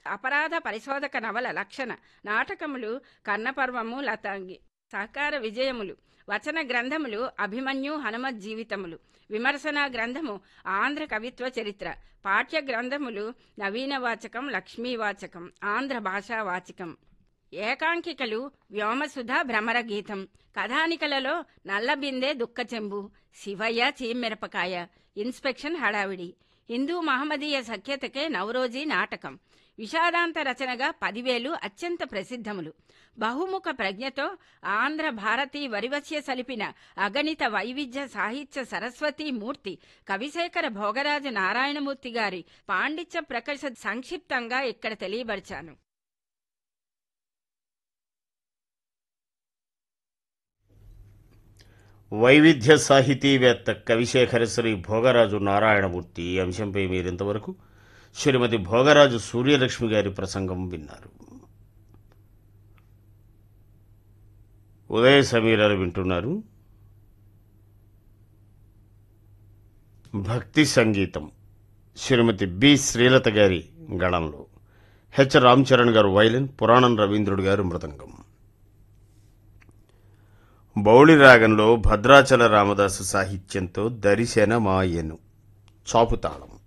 అపరాధ పరిశోధక నవల లక్షణ నాటకములు కర్ణపర్వము లతాంగి సహకార విజయములు వచన గ్రంథములు అభిమన్యు హనుమత్ జీవితములు విమర్శన గ్రంథము ఆంధ్ర కవిత్వ చరిత్ర పాఠ్య గ్రంథములు నవీన వాచకం లక్ష్మీవాచకం ఆంధ్ర భాషా వాచకం ఏకాంకికలు వ్యోమసుధ భ్రమర గీతం కథానికలలో నల్లబిందె దుఃఖచెంబు శివయ్య చీమ్మిరపకాయ ఇన్స్పెక్షన్ హడావిడి హిందూ మహమ్మదీయ సఖ్యతకే నవరోజీ నాటకం విషాదాంత రచనగా పదివేలు అత్యంత ప్రసిద్ధములు బహుముఖ ప్రజ్ఞతో ఆంధ్ర భారతీ వరివశ్య సలిపిన అగణిత వైవిధ్య సాహిత్య సరస్వతీ మూర్తి కవిశేఖర భోగరాజు నారాయణమూర్తి గారి పాండిత్య ప్రకర్ష సంక్షిప్తంగా ఇక్కడ తెలియబరిచాను వైవిధ్య సాహితీవేత్త కవిశేఖర శ్రీ భోగరాజు నారాయణమూర్తి ఈ అంశంపై మీరింతవరకు శ్రీమతి భోగరాజు సూర్యలక్ష్మి గారి ప్రసంగం విన్నారు ఉదయ సమీరాలు వింటున్నారు భక్తి సంగీతం శ్రీమతి బి శ్రీలత గారి గళంలో హెచ్ రామ్ చరణ్ గారు వైలిన్ పురాణం రవీంద్రుడు గారు మృదంగం బౌళి రాగంలో భద్రాచల రామదాసు సాహిత్యంతో దరిశన మాయను చాపుతాళం